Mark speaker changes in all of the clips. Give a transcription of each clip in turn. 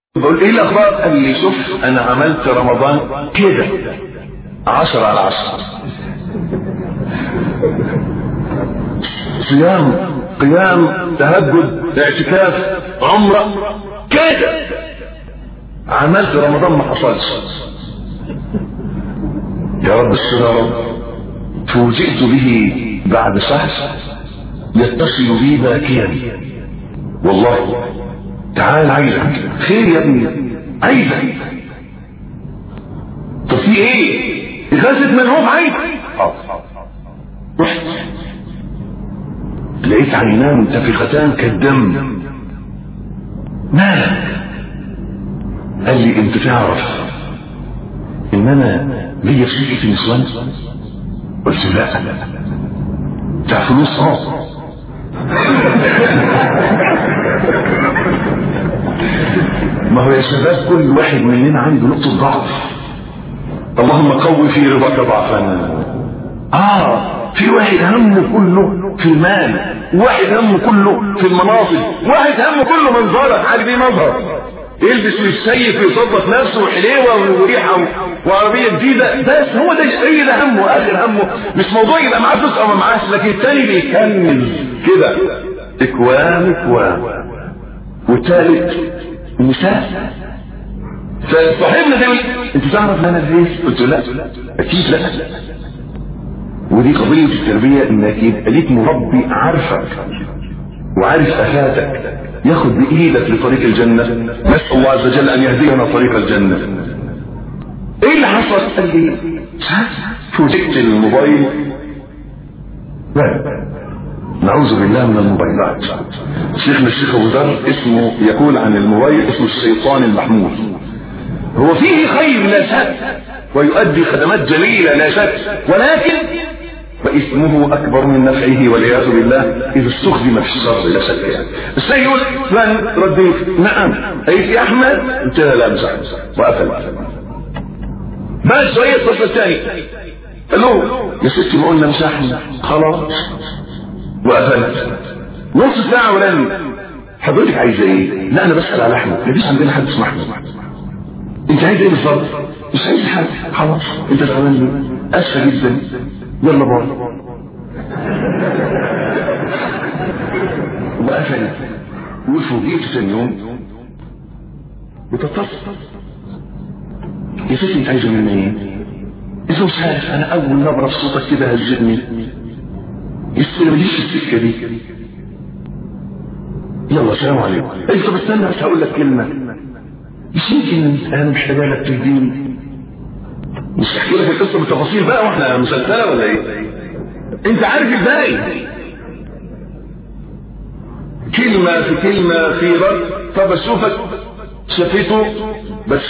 Speaker 1: بقول ايه الاخبار قال لي شوف انا عملت رمضان كده عشرة على عشرة صيام قيام تهجد اعتكاف عمرة كده عملت رمضان ما حصلش يا رب استر يا رب فوجئت به بعد شهر يتصل بي باكيا والله تعال عايزك خير يا ابني عايزك طب في ايه غازة منهوب عايز رحت لقيت عيناه منتفختان كالدم مالك قال لي انت تعرف ان انا ليا في نسوان قلت لا بتاع فلوس اه ما هو يا شباب كل واحد مننا عنده نقطة ضعف اللهم قوي في رضاك ضعفنا اه في واحد همه كله في المال واحد همه كله في المناصب واحد همه كله منظرك عارف ايه مظهر يلبس السيف ويظبط نفسه وحليوه وريحه وعربيه جديده بس هو ده هي ده همه اخر همه مش موضوع يبقى معاه فلوس او ما معاش لكن التاني بيكمل كده اكوام اكوام والثالث نساء فصاحبنا ده انت تعرف ان انا ازاي قلت له لا اكيد لا ودي قضية التربية انك يبقى ليك مربي عارفك وعارف افاتك ياخد بايدك لطريق الجنة نسأل الله عز وجل ان يهدينا طريق الجنة ايه اللي حصل قال لي فوجئت الموبايل لا نعوذ بالله من الموبايلات شيخنا الشيخ ابو ذر اسمه يقول عن الموبايل اسمه الشيطان المحمود هو فيه خير لا شك ويؤدي خدمات جليلة لا شك ولكن فاسمه اكبر من نفعه والعياذ بالله اذا استخدم في الشر لا شك يعني الشيء يقول فلان رديت نعم قالت يا احمد قلت لها لا مش عارف وقفل بعد شويه اتصل الثاني قال له يا ستي ما قلنا مش احمد خلاص وقفلت نص ساعه ولن حضرتك عايزه ايه؟ لا انا بسال على احمد مفيش عندنا حد اسمه احمد انت عايز ايه بالظبط؟ مش عايز حاجه خلاص انت زعلان اسفه جدا يلا بره وقفلت وفوجئت ثاني يوم بتتصل يا ستي انت عايزه مني ايه؟ انت مش عارف انا اول نبره في صوتك كده هزتني يستلم ليش السكه دي يلا سلام عليكم انت طب استنى بس هقول لك كلمه مش يمكن انا محتاجه لك تهديني مش احكي لك القصه بالتفاصيل بقى واحنا مسلسله ولا ايه انت عارف ازاي كلمة في كلمة في رد طب اشوفك شفيته بس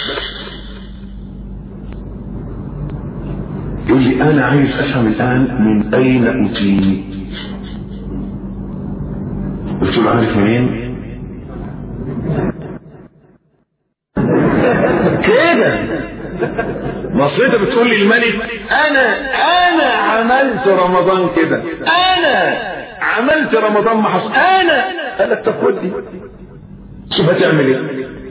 Speaker 1: يقول لي انا عايز افهم الان من اين اتيت قلت له عارف منين كده مصريته بتقول لي الملك انا انا عملت رمضان كده انا عملت رمضان ما حصل انا قال لك طب خد دي شوف هتعمل ايه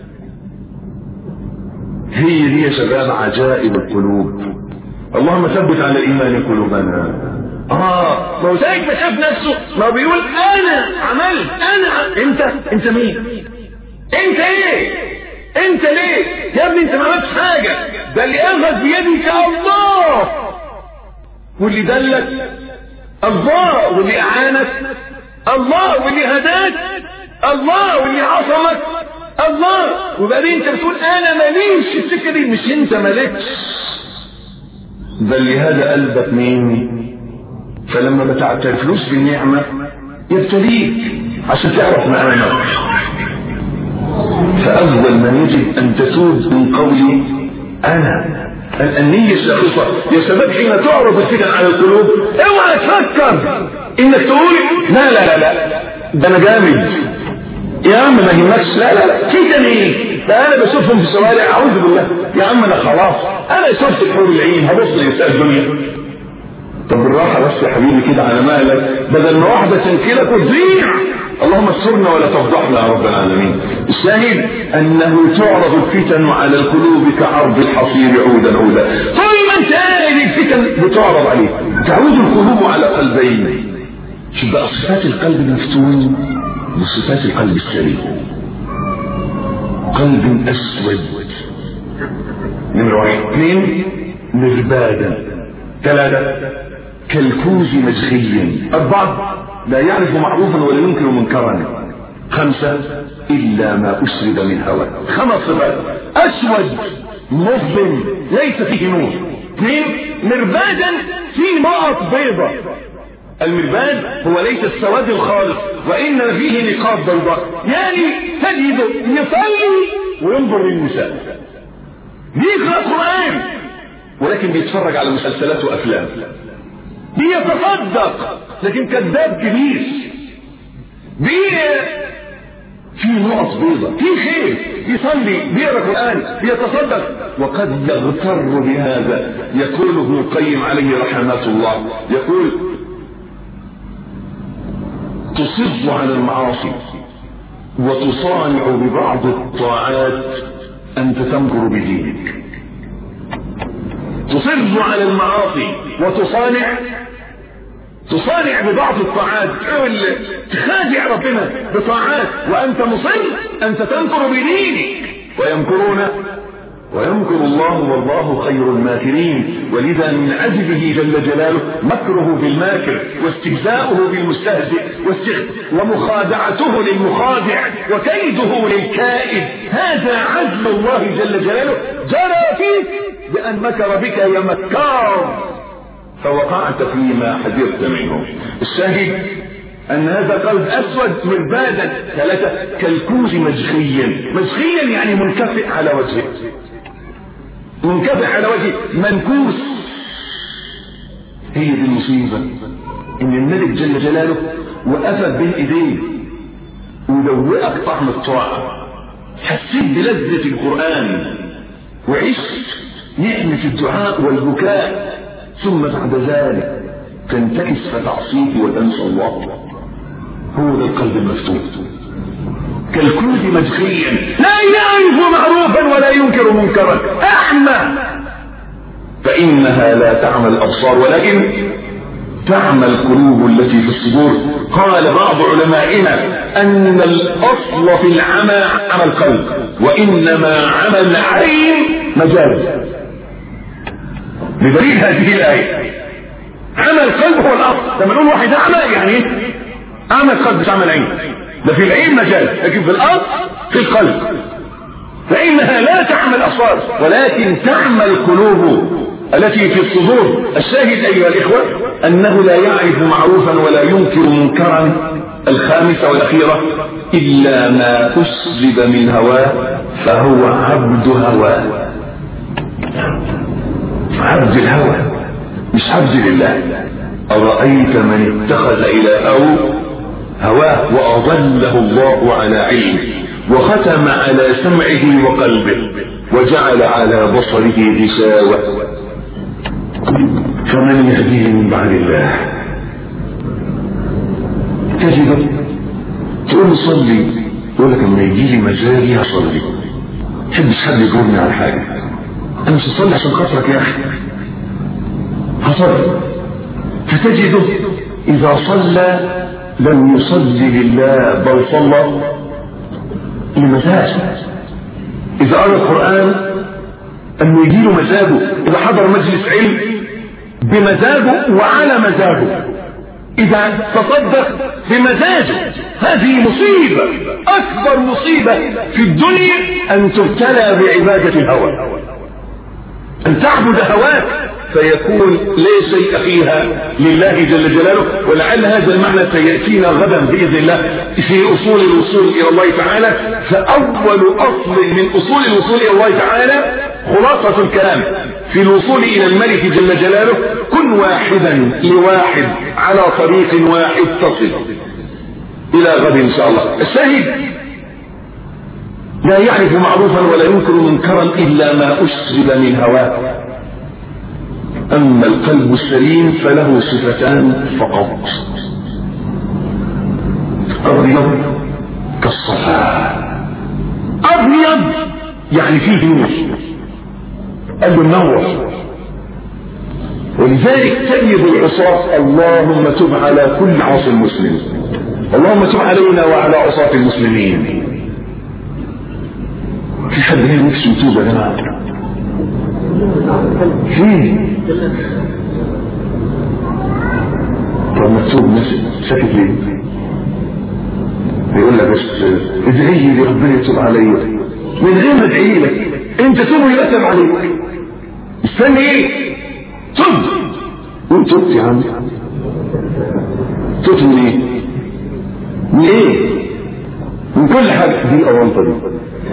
Speaker 1: هي دي يا شباب عجائب القلوب اللهم ثبت على الايمان قلوبنا اه ما هو زيك ما شاف نفسه ما هو بيقول انا عملت انا عم... انت انت مين انت ايه انت ليه يا ابني انت ما عملتش حاجه ده اللي اخذ بيدك الله واللي دلك الله واللي اعانك الله واللي هداك الله واللي عصمك الله وبعدين انت بتقول انا ماليش السكه دي مش انت مالكش ده اللي هدى قلبك مين فلما ما تعترفلوش بالنعمه يبتليك عشان تعرف مقامك فأول من يجب أن تتوب من قولي أنا النية الشاخصة يا شباب حين تعرض الفتن على القلوب اوعى تفكر انك تقول لا لا لا لا ده انا جامد يا عم ما يهمكش لا لا لا كده ليه ده انا بشوفهم في الشوارع اعوذ بالله يا عم انا خلاص انا شفت الحور العين هبص لنساء الدنيا طب بالراحه بس يا حبيبي كده على مهلك بدل ما واحده تنكلك وتضيع اللهم استرنا ولا تفضحنا يا رب العالمين الشاهد انه تعرض الفتن على القلوب كعرض الحصير عودا عودا طول ما انت قاعد الفتن بتعرض عليك تعود القلوب على قلبين شوف بقى صفات القلب المفتون وصفات القلب السليم قلب اسود نمرة واحد اثنين مربادا ثلاثة كالكوز مجخيا أربعة لا يعرف معروفا ولا ينكر منكرا خمسة إلا ما أسرد من هوى خمس صفات أسود مظلم ليس فيه نور اثنين مربادا في نقط بيضة المرباد هو ليس السواد الخالص وإنما فيه نقاط بيضاء يعني تجد يصلي وينظر للنساء بيقرأ قرآن ولكن بيتفرج على مسلسلات وأفلام بيتصدق لكن كذاب كبير بي في نقط بيضة في خير يصلي بيقرا قرآن بيتصدق وقد يغتر بهذا يقول ابن القيم عليه رحمة الله يقول تصر على المعاصي وتصانع ببعض الطاعات أنت تنكر بدينك تصر على المعاصي وتصانع تصانع ببعض الطاعات تحاول تخادع ربنا بطاعات وأنت مصر أنت تنكر بدينك ويمكرون ويمكر الله والله خير الماكرين ولذا من عجبه جل جلاله مكره بالماكر واستهزاؤه بالمستهزئ ومخادعته للمخادع وكيده للكائد هذا عدل الله جل جلاله جرى فيك بأن مكر بك يا مكار فوقعت فيما حذرت منه الشاهد أن هذا قلب أسود مربادا ثلاثة كالكوز مجخيا مجخيا يعني منكفئ على وجهه منكفئ على وجهه منكوس هي دي المصيبة إن الملك جل جلاله وقفك بين إيديه ودوقك طعم الطاعة حسيت بلذة القرآن وعشت نعمة الدعاء والبكاء ثم بعد ذلك تنتكس فتعصيه وتنسى الله هو ذا القلب المفتوح كالكود مجخيا لا يعرف معروفا ولا ينكر منكرا اعمى فانها لا تعمى الابصار ولكن تعمى القلوب التي في الصدور قال بعض علمائنا ان الاصل في العمى عمى القلب وانما عمى العين مجاز بدليل هذه الايه عمى القلب هو الاصل لما نقول واحد اعمى يعني ايه اعمى القلب مش عمى العين ده في العين مجاز لكن في الارض في القلب فانها لا تعمى الابصار ولكن تعمى القلوب التي في الصدور الشاهد ايها الاخوه انه لا يعرف معروفا ولا ينكر منكرا الخامسه والاخيره الا ما اسلب من هواه فهو عبد هواه عبد الهوى مش عبد لله أرأيت من اتخذ إلهه هواه وأضله الله على علمه وختم على سمعه وقلبه وجعل على بصره غشاوة فمن يهديه من بعد الله تجد تقول صلي يقول لك لما يجي لي مزاجي هصلي تحبش حد يجرني على حاجه انا مش هصلي عشان خاطرك يا اخي هصلي فتجده اذا صلى لم يصلي لله بل صلى لمزاج اذا قرا القران انه يجي له مزاجه اذا حضر مجلس علم بمزاجه وعلى مزاجه اذا تصدق بمزاجه هذه مصيبة اكبر مصيبة في الدنيا ان تبتلى بعبادة الهوى ان تعبد هواك فيكون لا شيء فيها لله جل جلاله ولعل هذا المعنى سيأتينا غدا بإذن الله في أصول الوصول إلى الله تعالى فأول أصل من أصول الوصول إلى الله تعالى خلاصة الكلام في الوصول إلى الملك جل جلاله كن واحدا لواحد على طريق واحد تصل إلى غد إن شاء الله الشاهد لا يعرف معروفا ولا ينكر منكرا إلا ما أشرب من هواه أما القلب السليم فله صفتان فقط ابيض كالصفا ابيض يعني فيه نور قال له منور ولذلك تجد العصاة اللهم تب على كل عاصي مسلم اللهم تب علينا وعلى عصاة المسلمين في حد هنا نفسه يتوب يا جماعة فيه طب ما تتوب ناس ساكت ليه يقول لك بس ادعي لي ربنا يتوب عليا من غير ما ادعي لك انت توب ويرتب عليك استني ايه تب وانت تبت يا عم تبت من ايه من ايه من كل حاجة دي الأونطة دي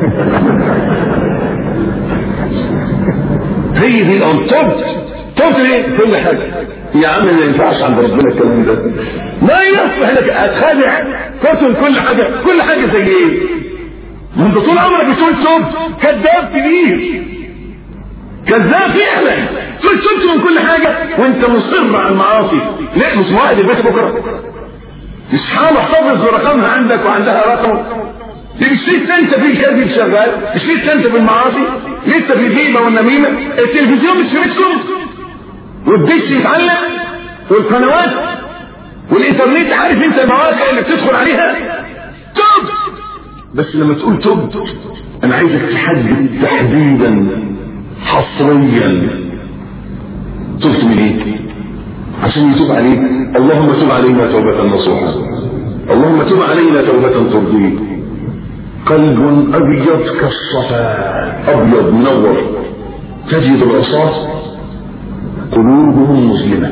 Speaker 1: هي دي الأونطة تبت تبت ليه كل حاجة يا عم ما ينفعش عند ربنا الكلام ده ما يصلح لك هتخادع تبت كل حاجة كل حاجة زي ايه ما انت طول عمرك بتقول تبت كذاب كبير كذاب فعلا تقول تبت من كل حاجة وانت مصر على المعاصي لا مش واحد البيت بكرة اصحاب احتفظ برقمها عندك وعندها رقم مش لسه انت في الكذب شغال مش لسه انت في المعاصي لسه في الغيبة والنميمة التلفزيون مش في بيتكم والدش يتعلق والقنوات والانترنت عارف انت المواقع اللي بتدخل عليها تب بس لما تقول تب انا عايزك تحدد تحديدا حصريا تبت من ايه عشان يتوب عليك اللهم تب علينا توبة نصوحا اللهم تب علينا توبة ترضيك قلب ابيض كالصفا ابيض منور تجد العصاة قلوبهم مظلمة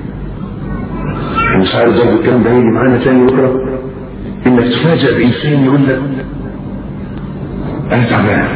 Speaker 1: مش عارف ضرب الكلام ده هيجي معانا تاني بكره انك تفاجئ بانسان يقول لك انا تعبان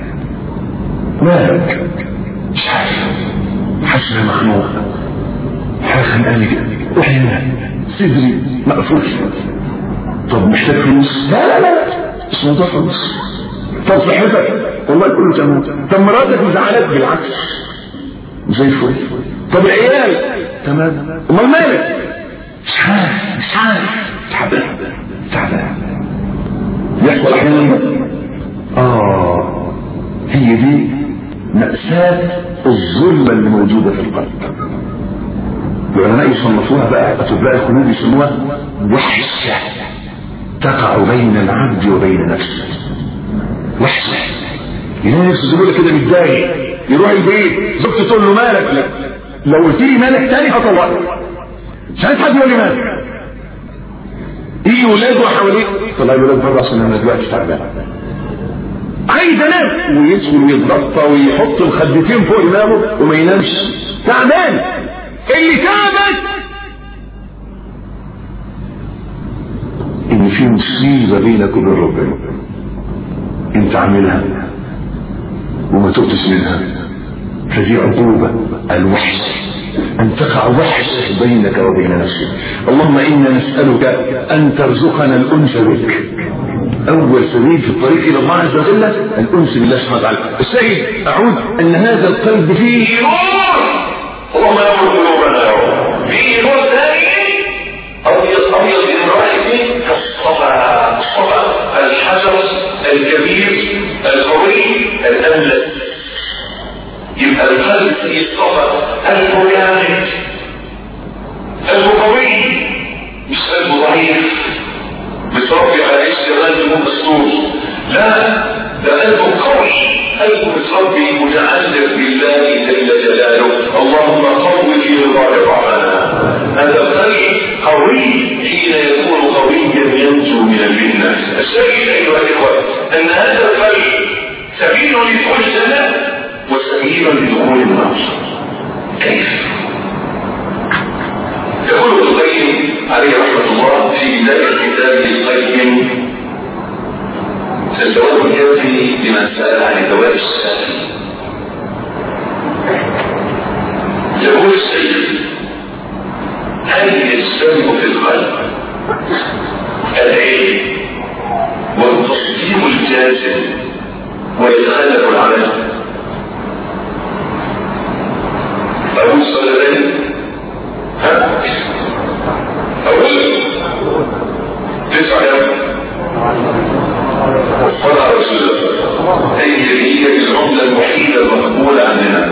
Speaker 1: مالك مش عارف حاسس اني مخنوق حاجه خانقاني كده احيانا صدري مقفول طب محتاج فلوس لا لا لا مش موضوع فلوس طب صحتك والله كله تمام طب مراتك مزعلك بالعكس زي الفل طب العيال تمام امال مالك مش عارف مش عارف تعبان تعبان يحصل احيانا اه هي دي مأساة الظلمة اللي موجودة في القلب العلماء يصنفوها بقى أطباء القلوب يسموها وحشة تقع بين العبد وبين نفسه وحشة يلاقي نفسه زي كده متضايق يروح البيت زوجته تقول له مالك لا لو قلت لي مالك تاني هطلقك مش عايز حد يقول لي مالك يجي ولاده حواليك طلع الولاد بره عشان انا دلوقتي تعبان عايز انام ويدخل ويتغطى ويحط الخدتين فوق دماغه وما ينامش تعبان اللي تعبك ان في مصيبه بينك وبين ربنا انت عاملها وما تبتش منها فدي عقوبه الوحش أن تقع وحش بينك وبين نفسك اللهم إنا نسألك أن ترزقنا الأنس بك أول سبيل في الطريق إلى الله عز وجل الأنس بالله سبحانه وتعالى السيد أعود أن هذا القلب فيه نور اللهم يغفر قلوبنا فيه نور ثاني أبيض أبيض من رأيك كالصفا الصفا الحجر الكبير القوي الأملس يبقى القلب فيه الصفا المجاهد القوي مش قلب ضعيف متربي على عيش قلبه مستور لا ده قلبه قوي قلبه متربي متعلق بالله جل جلاله اللهم قوي في رضاك ضعفنا هذا القلب قوي حين يكون قويا ينجو من الفتنه الشاهد ايها الاخوه ان هذا القلب سبيل لدخول الجنه وسبيل لدخول النار كيف يقول ابن القيم عليه رحمه الله في بدايه كتابه القيم الجواب الكافي لمن سال عن الدواء الشافي يقول السيد هل يجتمع في القلب العلم والتصديق الجازم ويتخلف العمل أقول الصلاتين ها أقول تسعة يا هي العملة الوحيدة المقبولة عندنا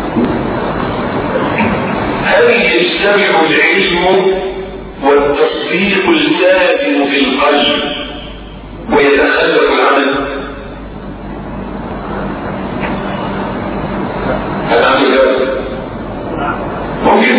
Speaker 1: هل يجتمع العلم والتصديق الجازم في القلب ويتخلف العمل هل عنده ذلك ممكن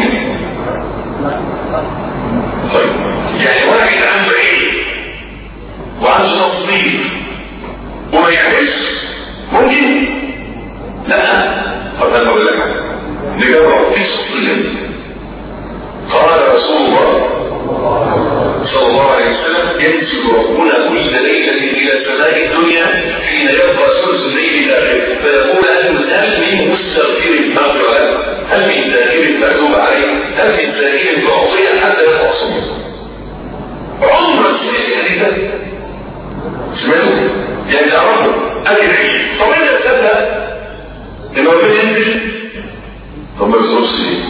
Speaker 1: طيب يعني واحد عنده علم وعنده تصديق وما يعرفش ممكن لا طب انا بقول لك نجرب في صدق قال رسول الله صلى الله عليه وسلم ينزل ربنا كل ليلة إلى سماء الدنيا حين يبقى ثلث الليل الآخر فيقول هل هل من مستغفر مغفرة هل من ذاكر مكتوب عليه هل من ذاكر معصية حتى يبقى صوم عمرك سمعت حديثا سمعته يعني تعرفه أجل طب أنت تصدق إن ربنا ينزل طب ما بيصومش ليه؟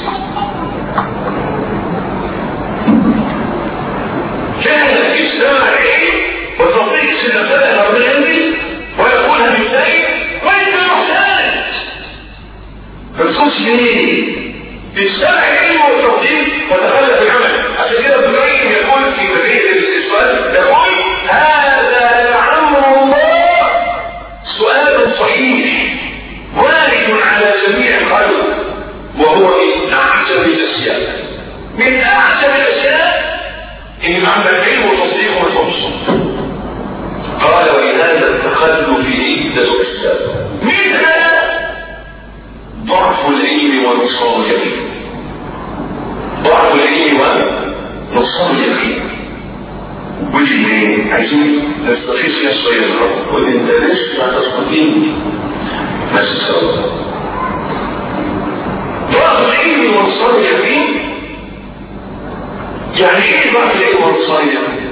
Speaker 1: كان اجتماع العلم وتصديق السنة ربنا ينزل ويقولها بالسيد وانت محتاج ما بتصومش ليه؟ اجتمع العلم والتصديق وتخلف العمل عشان كده ابن القيم يقول في بداية السؤال يقول هذا لعمر الله سؤال صحيح وارد على جميع الخلق وهو من اعجب الاشياء من اعجب الاشياء ان عند العلم وتصديق والفرص قال ولهذا التخلف عدة اسباب منها ضعف العلم ونقصان اليقين ضعف العلم ونقصان اليقين ودي عايزين نستفيد فيها شويه الرب وانت لسه تستقيم ما تتصور ضعف العلم ونقصان اليقين يعني ايه ضعف العلم ونقصان اليقين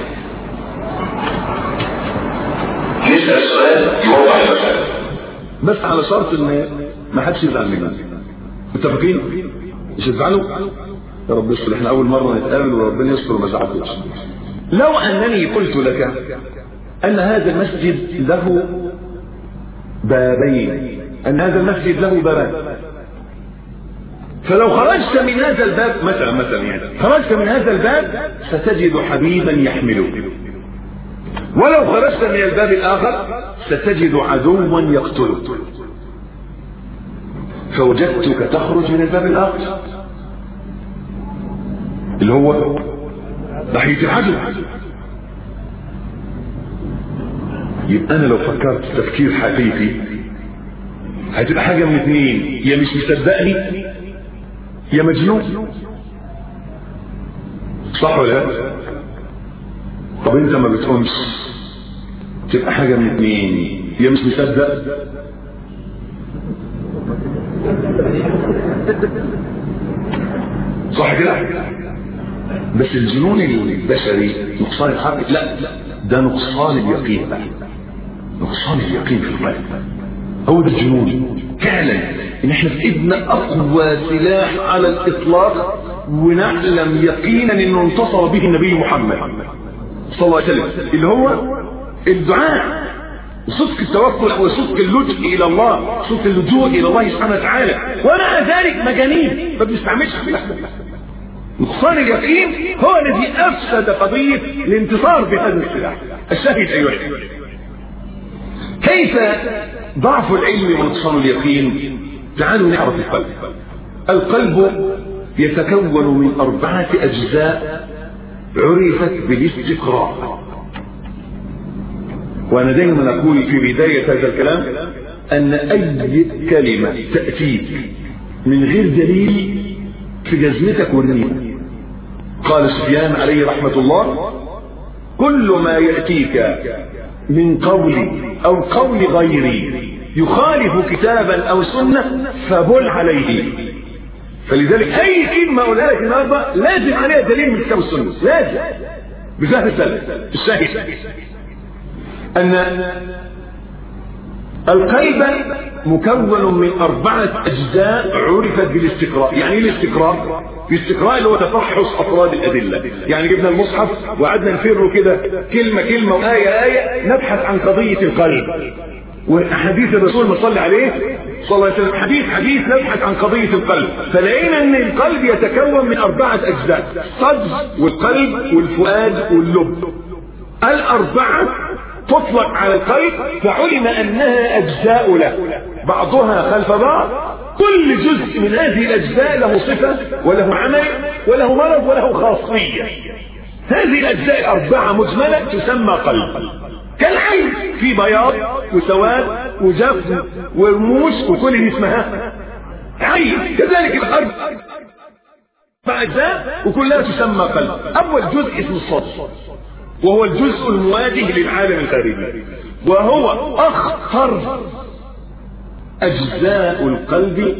Speaker 1: نسال سؤال يوضح المساله
Speaker 2: بس على شرط ان ما حدش يزعل مننا متفقين مش هتزعلوا يا رب يستر احنا اول مره نتقابل وربنا يستر ما زعلتوش لو انني قلت لك ان هذا المسجد له بابين ان هذا المسجد له بابان فلو خرجت من هذا الباب مثلا مثلا يعني خرجت من هذا الباب ستجد حبيبا يحملك ولو خرجت من الباب الاخر ستجد عدوا يقتلك فوجدتك تخرج من الباب الاخر اللي هو ناحيه العدو يبقى انا لو فكرت تفكير حقيقي هتبقى حاجه من اثنين يا مش مصدقني يا مجنون صح ولا لا طب انت ما بتقومش تبقى حاجه من اثنين يا مش مصدق صح كده بس الجنون البشري نقصان الحق لا ده نقصان اليقين بقى نقصان اليقين في القلب هو ده الجنون فعلا ان احنا في ايدنا اقوى سلاح على الاطلاق ونعلم يقينا انه انتصر به النبي محمد صلى الله عليه وسلم اللي هو الدعاء صدق التوكل وصدق اللجوء الى الله صدق اللجوء الى الله سبحانه وتعالى ومع ذلك مجانين ما بنستعملش نقصان اليقين هو الذي افسد قضيه الانتصار بهذا السلاح الشاهد ايها كيف ضعف العلم ونقصان اليقين تعالوا نعرف القلب القلب يتكون من أربعة أجزاء عرفت بالاستقراء وأنا دائما أقول في بداية هذا الكلام أن أي كلمة تأتيك من غير دليل في جزمتك ورنيك قال سفيان عليه رحمة الله كل ما يأتيك من قولي أو قول غيري يخالف كتابا أو سنة فبل عليه فلذلك أي كلمة أقولها لك النهارده لازم عليها دليل من الكتاب والسنة لازم بذات السلف الشاهد أن القلب مكون من أربعة أجزاء عرفت بالاستقراء يعني ايه الاستقراء الاستقراء اللي هو تفحص أفراد الأدلة يعني جبنا المصحف وقعدنا نفر كده كلمة كلمة وآية آية نبحث عن قضية القلب وحديث الرسول ما صلى عليه صلى الله عليه وسلم حديث حديث نبحث عن قضية القلب فلقينا ان القلب يتكون من اربعة اجزاء الصدر والقلب والفؤاد واللب الاربعة تطلق على القلب فعلم انها اجزاء له بعضها خلف بعض كل جزء من هذه الاجزاء له صفة وله عمل وله مرض وله خاصية هذه الاجزاء الاربعة مجملة تسمى قلب كالعين في بياض وسواد وجفن ورموش وكل دي اسمها عين كذلك الارض فاجزاء وكلها تسمى قلب اول جزء اسمه الصدر وهو الجزء المواجه للعالم الخارجي وهو اخطر اجزاء القلب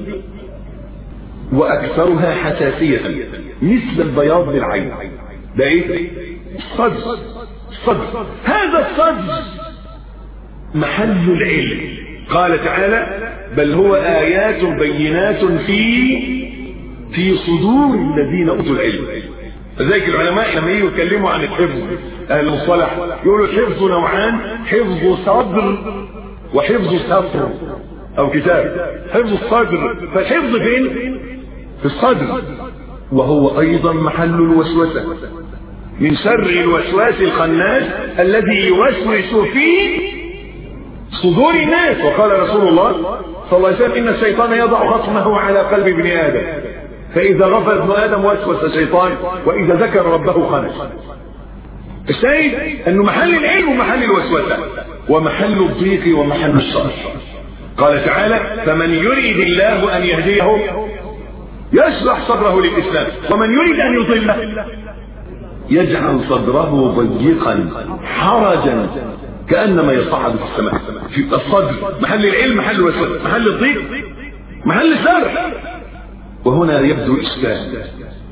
Speaker 2: واكثرها حساسية مثل البياض للعين ده ايه الصدر الصدر هذا الصدر محل العلم قال تعالى بل هو آيات بينات في في صدور الذين أوتوا العلم لذلك العلماء لما يجوا يتكلموا عن الحفظ أهل المصطلح يقولوا الحفظ نوعان حفظ صدر وحفظ سطر أو كتاب حفظ الصدر فالحفظ فين؟ في الصدر وهو أيضا محل الوسوسة من شر الوسواس الخناس الذي يوسوس في صدور الناس وقال رسول الله صلى الله عليه وسلم ان الشيطان يضع خصمه على قلب ابن ادم فاذا غفل ابن ادم وسوس الشيطان واذا ذكر ربه خنس الشاهد انه محل العلم ومحل الوسوسه ومحل الضيق ومحل الشر قال تعالى فمن يريد الله ان يهديه يشرح صدره للاسلام ومن يريد ان يضله يجعل صدره ضيقا حرجا كأنما يصعد في السماء في الصدر محل العلم محل الوسوسة محل الضيق محل الشرح وهنا يبدو إشكال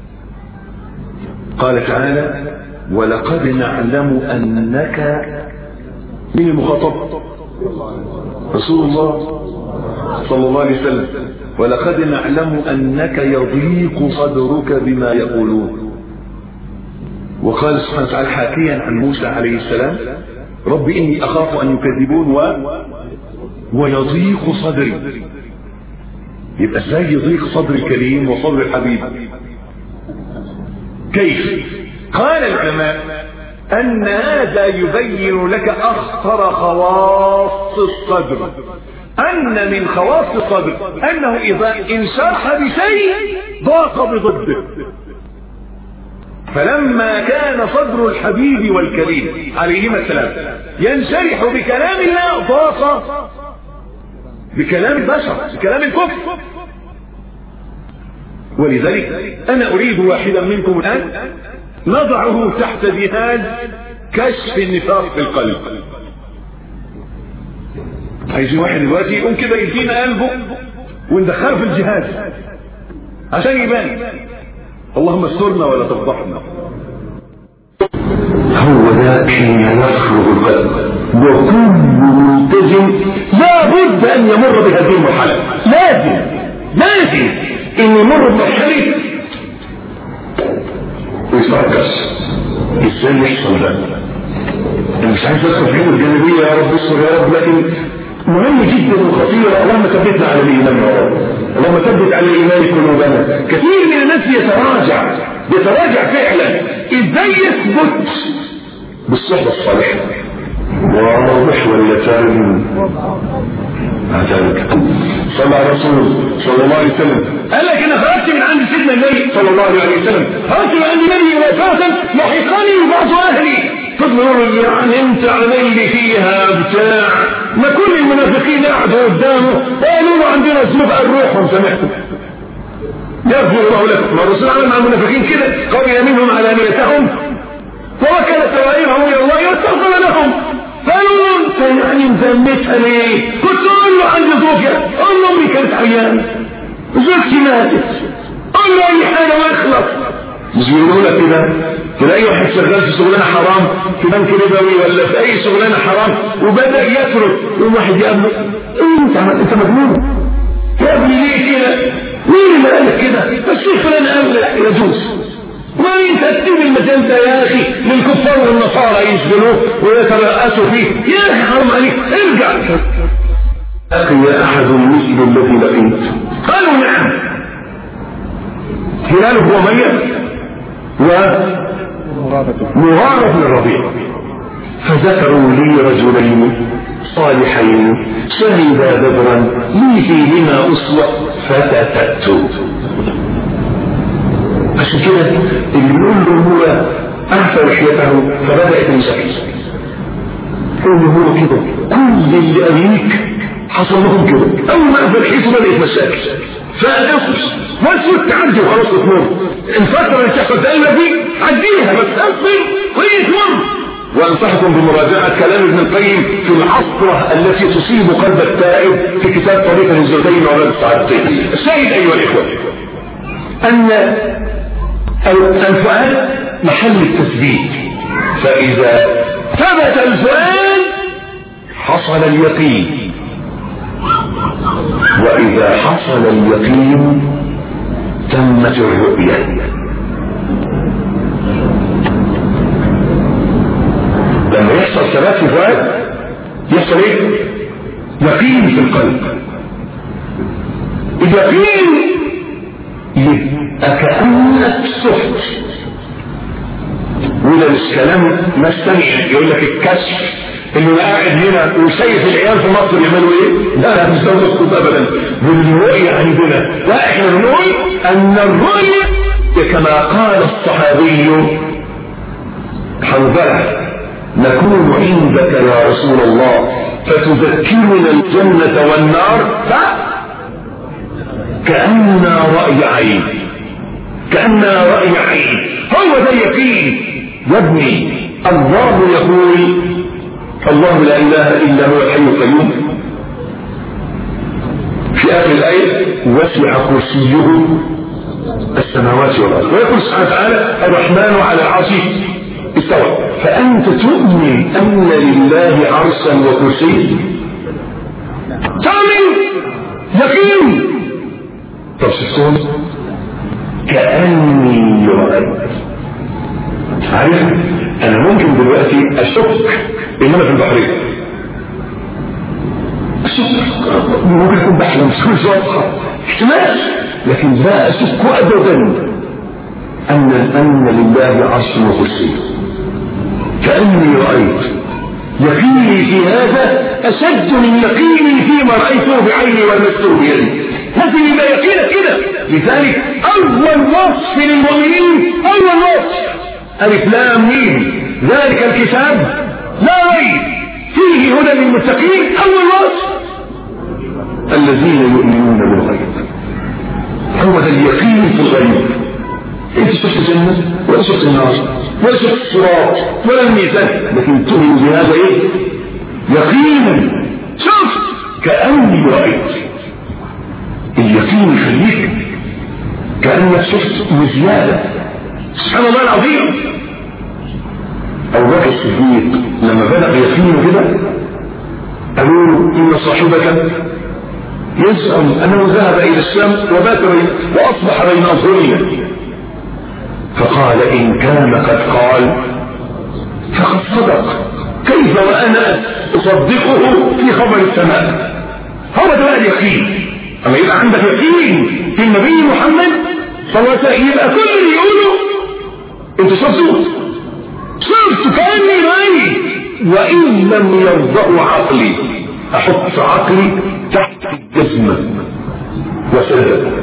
Speaker 2: قال تعالى ولقد نعلم أنك من المخاطب رسول الله صلى الله عليه وسلم ولقد نعلم أنك يضيق صدرك بما يقولون وقال سبحانه وتعالى حاكيا عن موسى عليه السلام رب إني أخاف أن يكذبون و... ويضيق صدري يبقى ازاي يضيق صدر الكريم وصدر الحبيب كيف قال العلماء أن هذا يبين لك أخطر خواص الصدر أن من خواص الصدر أنه إذا انشرح بشيء ضاق بضده فلما كان صدر الحبيب والكريم عليهما السلام ينشرح بكلام الله ضاق بكلام البشر بكلام الكفر ولذلك أنا أريد واحدا منكم الآن نضعه تحت جهاز كشف النفاق في القلب عايزين واحد دلوقتي يقوم كده يدينا قلبه وندخله في الجهاز عشان يبان اللهم استرنا ولا تفضحنا
Speaker 1: هو ده حين يفرغ القلب وكل ملتزم لا بد ان يمر بهذه المرحله لازم لازم ان يمر بمرحله يفكر ازاي يحصل ده انا مش عايز ادخل في الجانبيه يا رب استر يا رب لكن مهم جدا وخطير اللهم ثبتنا على الايمان يا رب اللهم ثبت على الايمان قلوبنا كثير من الناس يتراجع يتراجع فعلا ازاي يثبت بالصحبه الصالحه واضح ولا فاهم هذاك صلى على الرسول صلى الله عليه وسلم قال لك انا خرجت من عند سيدنا النبي صلى الله عليه وسلم خرجت من عند النبي وفاة لحقني بعض اهلي فضل يعني انت عمل لي فيها بتاع ما كل المنافقين قعدوا قدامه قالوا له عندنا ذنوب قال روحهم سمعتم يغفر الله لكم ما الرسول عمل مع المنافقين كده قبل منهم علانيتهم ووكل سرائرهم الى الله واستغفر لهم قالوا انت يعني مذمتها ليه؟ كنت اقول له عندي زوجة قول له امي كانت عيانة زوجتي ماتت قول له اي حاجة واخلص مش بيقولوا لك كده تلاقي واحد شغال في شغلانه حرام في بنك ربوي ولا في اي شغلانه حرام وبدا يترك يقوم واحد يقابله انت انت مجنون يا ابني ليه كده؟ مين اللي قال لك كده؟ الشيخ فلان قال لك يجوز ما انت تسيب المجال ده يا اخي للكفار والنصارى يشغلوه ويترأسوا فيه يا اخي حرام عليك ارجع لقي أحد مثل الذي لقيت قالوا نعم هلال بن أمية ومغارة بن الربيع فذكروا لي رجلين صالحين شهدا بدرا لي فيهما أسوة فتتت عشان كده اللي بيقول له هو أعفى لحيته فبدأت المساكين قول هو كده كل اللي أبيك حصل لهم كده أول ما أعفى لحيته بدأت مشاكل فأصبر واسود تعدي وخلاص تمر الفترة اللي تحصل تقلب دي عديها بس اصبر وهي تمر وانصحكم بمراجعة كلام ابن القيم في العصرة التي تصيب قلب التائب في كتاب طريق الزوجين وعلى السعادتين الشاهد أيها الإخوة أن الفؤاد محل التثبيت فإذا ثبت الفؤاد حصل اليقين وإذا حصل اليقين تمت الرؤية لما يحصل ثبات في الفؤاد يحصل ايه؟ يقين في القلب اليقين يبقى كأنك صحت وده مش كلام ناس تانية يقول لك الكشف انه قاعد هنا وشايف العيال في مصر يعملوا ايه؟ لا لا مش ده مظبوط ابدا بالرؤية عندنا لا احنا بنقول ان الرؤية كما قال الصحابي حنظلة نكون عندك يا رسول الله فتذكرنا الجنة والنار ف كأننا رأي عين كأننا رأي عين هو ده يقين يا ابني الله يقول الله لا إله إلا هو الحي القيوم في آخر الآية وسع كرسيه السماوات والأرض ويقول سبحانه وتعالى الرحمن على العرش استوى فأنت تؤمن أن لله عرشا وكرسي تؤمن يقين طب شفتهم كأني رأيت عارف أنا ممكن دلوقتي أشك إن أنا في البحرين أشك ممكن أكون بحلم مش واضحة احتمال لكن لا أشك أبدا أن أن لله عرش وكرسي كأني رأيت يقيني في هذا أشد من يقيني فيما رأيته بعيني ولمسته بيدي لازم يبقى يقينك كده لذلك أول وصف للمؤمنين أول وصف ألف لام ميم ذلك الكتاب لا ريب فيه هدى للمتقين أول وصف الذين يؤمنون بالغيب هو ذا اليقين في الغيب انت شفت الجنة ولا شفت النار ولا شفت الصراط ولا الميزان لكن تؤمن بهذا ايه يقين شفت كأني رأيت اليقين يخليك كأنك شفت وزيادة سبحان الله العظيم أبو بكر الصديق لما بلغ يقينه كده قالوا له إن صاحبك يزعم أنه ذهب إلى الشام وبات وأصبح بين أظهرنا فقال إن كان قد قال فقد صدق كيف وأنا أصدقه في خبر السماء هو ده بقى اليقين أما يبقى عندك يقين في النبي محمد صلى الله عليه وسلم يبقى كل اللي يقوله انت شفته شفت كأني رأي وإن لم يرضأ عقلي أحط عقلي تحت الجزمة وسدد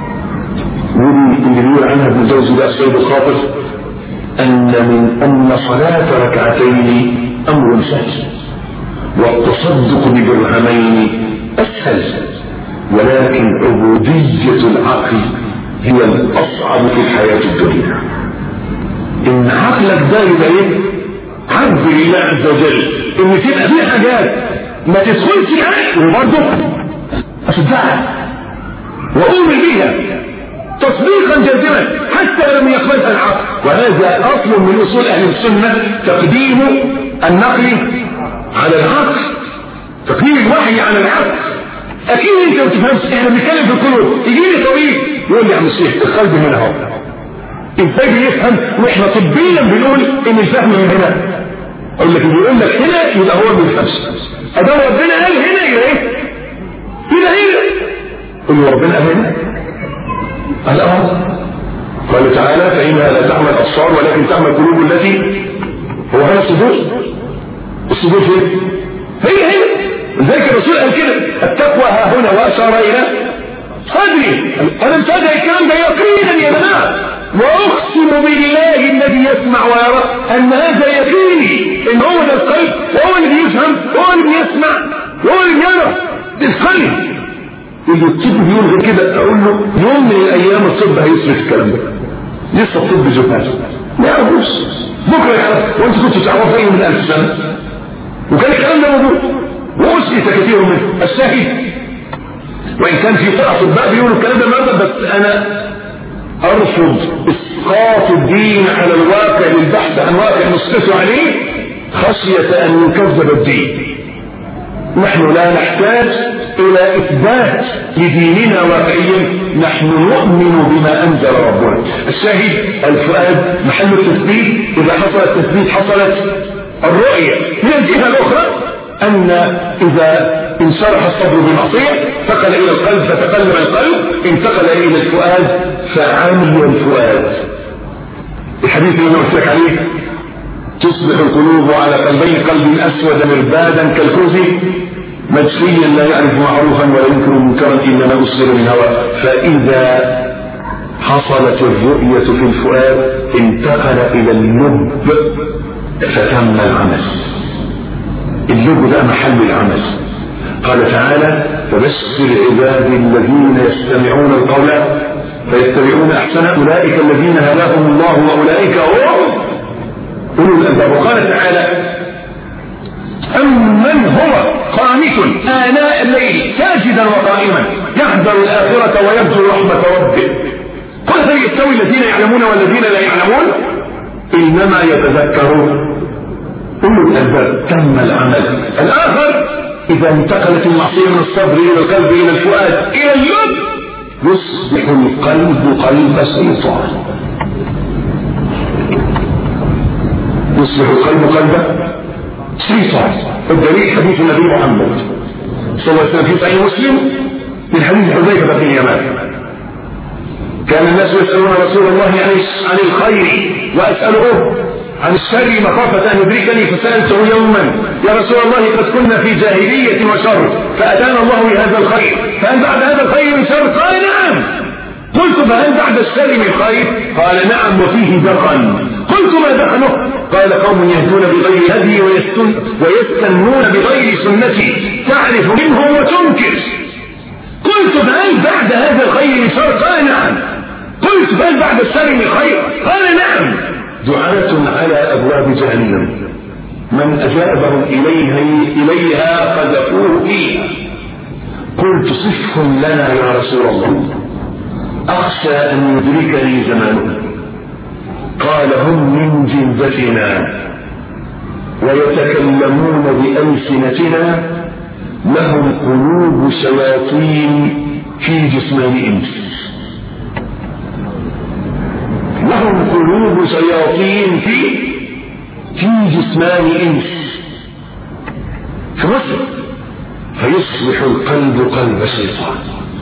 Speaker 1: ودي اللي بيقول عنها ابن جوزي ده السيد الخاطر أن من أن صلاة ركعتين أمر سهل والتصدق بدرهمين أسهل ولكن عبودية العقل هي الأصعب في الحياة الدنيا إن عقلك ده يبقى إيه؟ عبد لله عز وجل إن تبقى فيه حاجات ما تدخلش العقل وبرضه أصدقها وأؤمن بيها تصديقا جازما حتى لم يقبلها العقل وهذا أصل من أصول أهل السنة تقديم النقل على العقل تقديم الوحي على العقل اكيد انت ما تفهمش احنا بنتكلم في القلوب يجي لي طبيب يقول لي يا عم الشيخ القلب من اهو ازاي بيفهم واحنا طبيا بنقول ان الفهم من هنا اقول لك اللي يقول لك هنا يبقى هو ما بيفهمش ادام ربنا قال هنا يبقى ايه كده هنا قل له ربنا أمين الأرض قال تعالى فإنها لا تعمى الأبصار ولكن تعمى القلوب التي هو هنا الصدور الصدور فين؟ هي هي ذلك الرسول قال كده التقوى ها هنا وأشار إلى صدري أنا مصدق الكلام ده يقينا يا جماعة وأقسم بالله الذي يسمع ويرى أن هذا يقيني إن هو ده القلب وهو اللي بيفهم وهو اللي بيسمع وهو اللي بيرى ده القلب اللي الطب بيقول غير كده أقول له يوم من الأيام الطب هيثبت الكلام ده لسه الطب جبهته ما يعرفوش بكرة يعرف وأنت كنت تعرفه إيه من ألف سنة وكان الكلام ده موجود وأثبت كثير منه الشاهد وإن كان في فرع أطباء بيقولوا الكلام ده النهارده بس أنا أرفض إسقاط الدين على الواقع للبحث عن واقع نسقط عليه خشية أن يكذب الدين نحن لا نحتاج إلى إثبات لديننا واقعيا نحن نؤمن بما أنزل ربنا الشاهد الفؤاد محل التثبيت إذا حصل التثبيت حصلت الرؤية من الجهة الأخرى أن إذا انشرح الصدر بمعصية انتقل إلى القلب فتقلب القلب انتقل إلى الفؤاد فعمي الفؤاد الحديث اللي قلت لك عليه تصبح القلوب على قلبين قلب أسود مربادا كالكوز مجفيا لا يعرف معروفا ولا ينكر منكرا إنما أصدر من هوى فإذا حصلت الرؤية في الفؤاد انتقل إلى اللب فتم العمل اللب ده محل العمل قال تعالى فبشر عبادي الذين يستمعون القول فيتبعون احسن اولئك الذين هداهم الله واولئك هم اولو الالباب وقال تعالى أمن هو قانت آناء الليل ساجدا وقائما يحذر الآخرة ويرجو رحمة ربه قل هل يستوي الذين يعلمون والذين لا يعلمون إنما يتذكرون أولو الألباب تم العمل الآخر إذا انتقلت المعصية من الصدر إلى القلب إلى الفؤاد إلى اللب يصبح القلب قلب شيطان يصبح القلب قلب شيطان الدليل حديث النبي محمد صلى الله عليه وسلم في صحيح مسلم من حديث حذيفة بن اليمان كان الناس يسألون رسول الله عن عن الخير وأسأله عن الشر مخافة أن يدركني فسألته يوما يا رسول الله قد كنا في جاهلية وشر فأتانا الله بهذا الخير فهل بعد هذا الخير من شر؟ قال نعم قلت فهل بعد الشر من خير؟ قال نعم وفيه دخن قلت ما دخنه؟ قال قوم يهدون بغير هدي ويستن ويستنون بغير سنتي تعرف منهم وتنكر قلت فهل بعد هذا الخير من شر؟ قال نعم قلت فهل بعد الشر من خير؟ قال نعم دعاة على أبواب جهنم من أجابهم إليها إليها قذفوه فيها قلت صفهم لنا يا رسول الله أخشى أن يدركني زمانه قال هم من جلدتنا ويتكلمون بألسنتنا لهم قلوب شياطين في جسمان إنس لهم قلوب شياطين في في جسمان انس في مصر فيصبح القلب قلب شيطان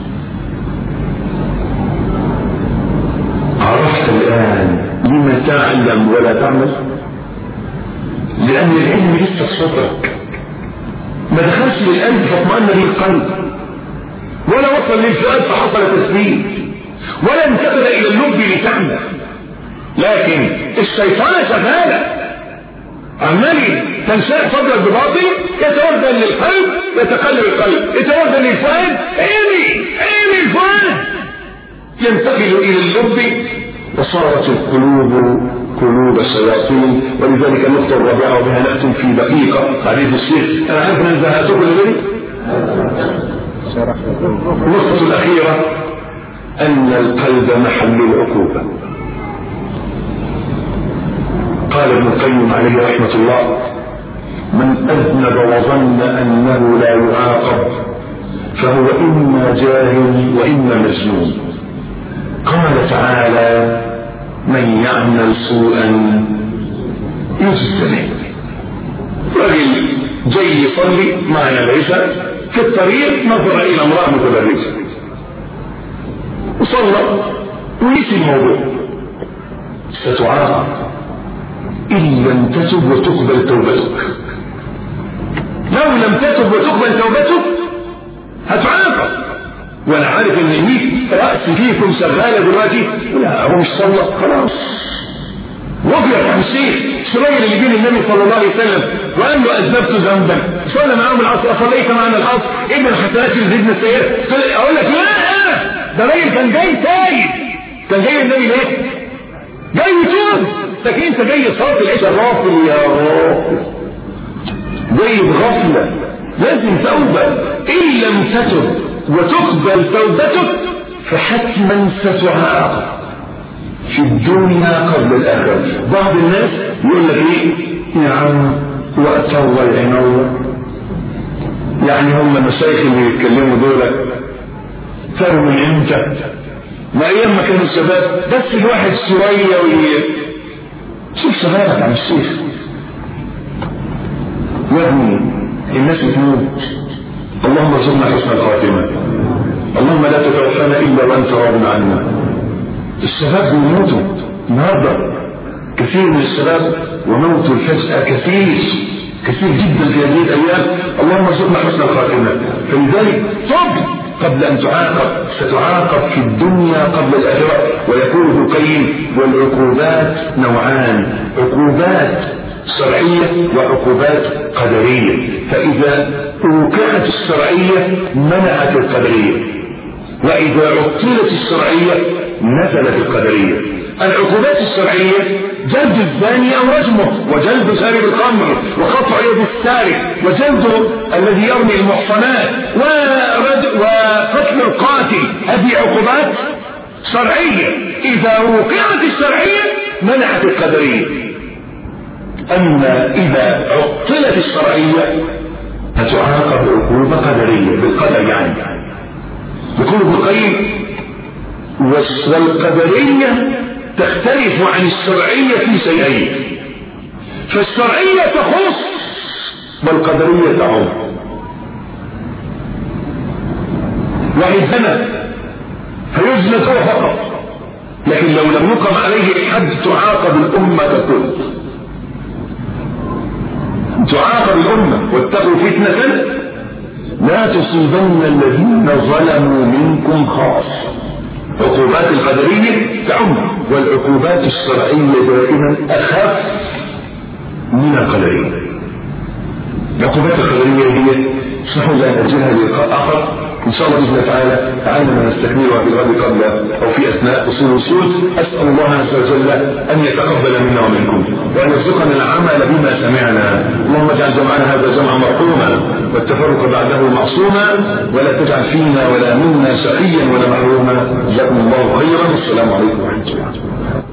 Speaker 1: عرفت الان لما تعلم ولا تعمل لان العلم لسه في صدرك ما دخلش للقلب فاطمأن به القلب ولا وصل للفؤاد فحصل تثبيت ولا انتقل الى اللب لتعمل لكن الشيطان شغالة عمال تنشاء صدرك بباطل يتوجه للقلب يتقلب القلب يتوجه للفؤاد عيني عيني الفؤاد ينتقل الى اللب وصارت القلوب قلوب الشياطين ولذلك النقطة الرابعة وبها نأتم في دقيقة حديث الشيخ أنا عارف أن زهقتكم لذلك النقطة الأخيرة أن القلب محل العقوبة قال ابن القيم عليه رحمة الله من أذنب وظن أنه لا يعاقب فهو إما جاهل وإما مجنون قال تعالى من يعمل سوءا يجزى به راجل جاي يصلي معنا العشاء في الطريق نظر الى امراه متبرجه وصلى ونسي الموضوع ستعاقب ان لم تتب وتقبل توبتك لو لم تتب وتقبل توبتك هتعاقب وانا عارف ان 100 راس فيكم شغاله دلوقتي لا هو مش صلى خلاص وقف عن الشيخ الراجل اللي بين النبي صلى الله عليه وسلم وقال له اذنبت ذنبا صلى معاهم العصر اصليت معنا العصر ابن الحسنات يزيدنا السيئات اقول لك لا ده راجل كان جاي تايب كان جاي النبي ليه؟ جاي يتوب لكن انت جاي صلاه العشاء غافل يا غافل جاي بغفله لازم توبه ان لم تتب وتقبل توبتك فحتما ستعاقب في الدنيا قبل الآخرة بعض الناس يقول لك ايه يا عم وقت الله ينور يعني هم المشايخ اللي يتكلموا دول صاروا من امتى ما ايام ما كانوا الشباب بس الواحد شويه وي... شوف شبابك عن الشيخ يا ابني الناس بتموت اللهم ارزقنا حسن الخاتمه اللهم لا تتوفانا الا وانت راض عنا الشباب بيموتوا النهارده كثير من الشباب وموتوا الفجأة كثير كثير جدا في هذه الأيام اللهم ارزقنا حسن الخاتمة فلذلك تب قبل أن تعاقب ستعاقب في الدنيا قبل الآخرة ويقول ابن القيم والعقوبات نوعان عقوبات شرعية وعقوبات قدرية فإذا وقعت الشرعية منعت القدرية وإذا عطلت الشرعية نزلت القدرية العقوبات الشرعية جلد الزاني أو رجمه وجلد شارب الخمر وقطع يد السارق وجلد الذي يرمي المحصنات وقتل القاتل هذه عقوبات شرعية إذا وقعت الشرعية منعت القدرية أما إذا عطلت الشرعية هتعاقب عقوبة قدرية بالقدر يعني يقول ابن القيم والقدرية تختلف عن الشرعية في شيئين فالشرعية تخص والقدرية تعم واحد زنى فيجلد هو فقط لكن لو لم يقم عليه الحد تعاقب الأمة ككل تعاقب الأمة واتقوا فتنة لا تصيبن الذين ظلموا منكم خاصة عقوبات القدرية تعم والعقوبات الشرعية دائما أخف من القدرية العقوبات القدرية هي اسمحوا لي أن أجلها للقاء آخر إن شاء الله بإذن الله تعالى تعالى نستكملها في الغد قبل أو في أثناء أصول الوصول أسأل الله عز وجل أن يتقبل منا ومنكم وأن يرزقنا العمل بما سمعنا اللهم اجعل جمعنا هذا جمعا مرحوما والتفرق بعده معصوما ولا تجعل فينا ولا منا شقيا ولا محروما جزاكم الله خيرا والسلام عليكم ورحمة الله